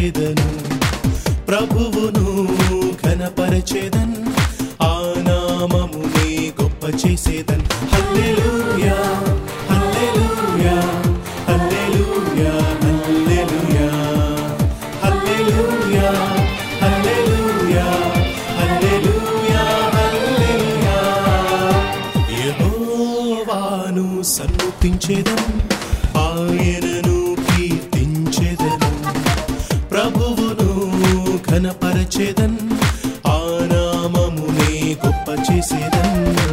స్తుతించేదను ప్రభువును ఘనపరచేదన్ ఆ నామమునే గొప్ప చేసేదన్ హల్లెలూయా హల్లెలూయా హల్లెలూయా హల్లెలూయా హల్లెలూయా హల్లెలూయా హల్లెలూయా హల్లెలూయా యెహోవాను సన్నుతించెదన్ ఆయనను కీర్తించెదను ప్రభువును ఘనపరచెదన్ ఆ నామమునే గొప్ప చేసేదన్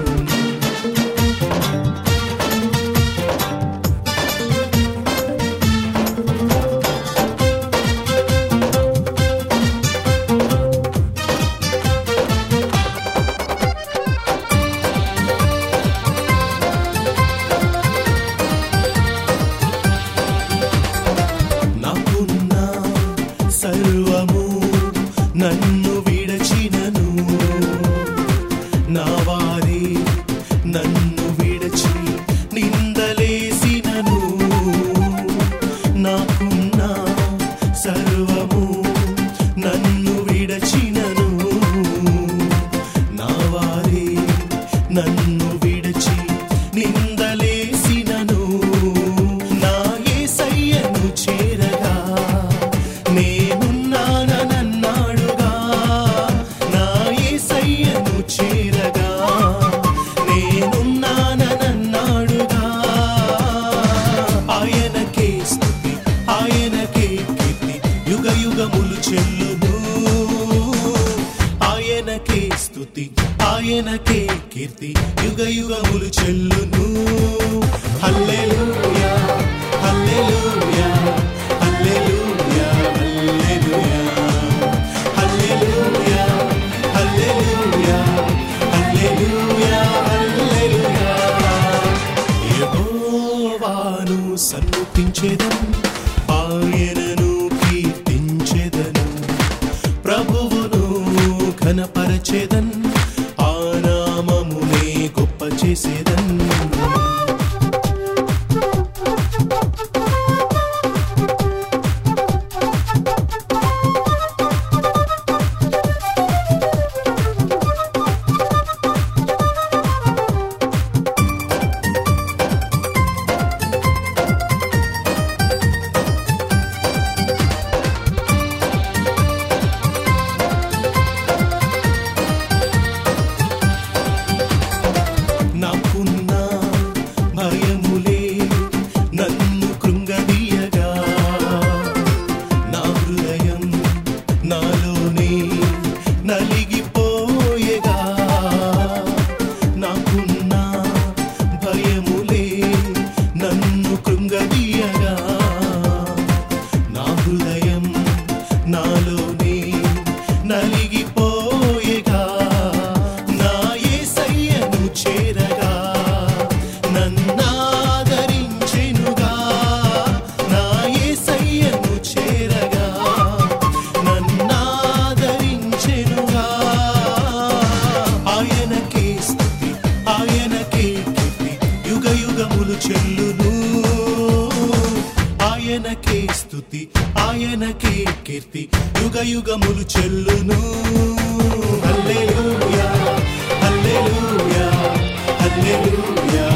నాకున్న సర్వము నన్ను విడచినను నా వారి నన్ను విడచి నిందలేసినను నాకున్న సర్వము నన్ను విడచినను నా వారి నన్ను విడచి నిందలేసినను నా యేసయ్యను చేరగా నేనున్నానన్నాడుగా నా యేసయ్యను చేరగా నేనున్నానన్నాడుగా ఆయనకే స్తుతి ఆయనకే కీర్తి యుగ యుగములు చెల్లును ఆయనకే స్తుతి ఆయనకే కీర్తి యుగ యుగములు చెల్లును హల్లెలూయా హల్లెలూయా హల్లెలూయా హల్లెలూయా హల్లెలూయా హల్లెలూయా హల్లెలూయా హల్లెలూయా యెహోవాను సన్నుతించెదన్ ఆయనను కీర్తించెదను ప్రభువును ఘనపరచెదన్ ఆ నామమునే గొప్ప చేసేదన్ నాకున్న భయములే నన్ను కృంగదీయగా నా హృదయం నాలోనే నలిగిపోయేగా నాకున్న భయములే నన్ను కృంగదీయగా నా హృదయం నాలోనే నలిగిపోయేగా నా యేసయ్యను చేరగా నన్నాదరించెనుగా నా యేసయ్యను చేరగా నన్నాదరించెనుగా ఆయనకే స్తుతి ఆయనకే కీర్తి యుగ యుగములు చెల్లును ఆయనకే స్తుతి ఆయనకే కీర్తి యుగ యుగములు చెల్లును హల్లెలూయా హల్లెలూయా హల్లెలూయా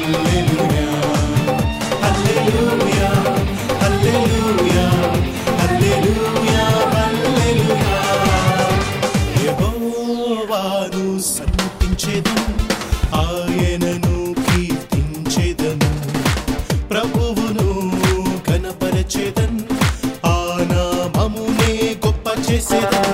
హల్లెలూయా హల్లెలూయా హల్లెలూయా హల్లెలూయా హల్లెలూయా యెహోవాను సన్నుతించెదను ఆయనను కీర్తించెదను ప్రభువును ఘనపరచెదన్ ఆ నామమునే గొప్ప చేసేదన్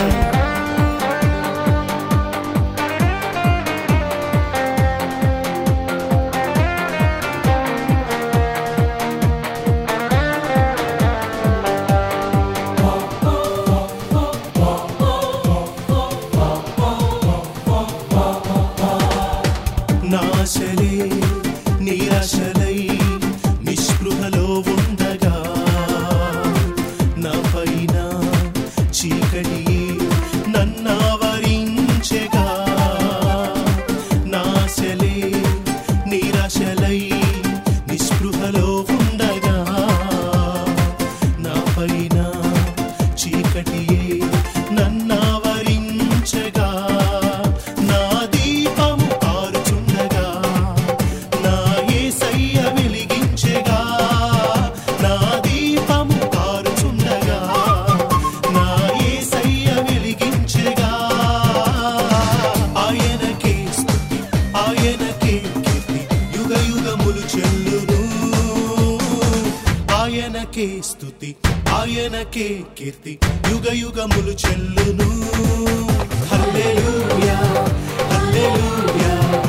నాశలే నిరాశలై నిస్పృహలో ఉండగా నా పైన చీకటి ఆయనకే స్తుతి ఆయనకే కీర్తి యుగ యుగములు చెల్లును హల్లెలూయా హల్లెలూయా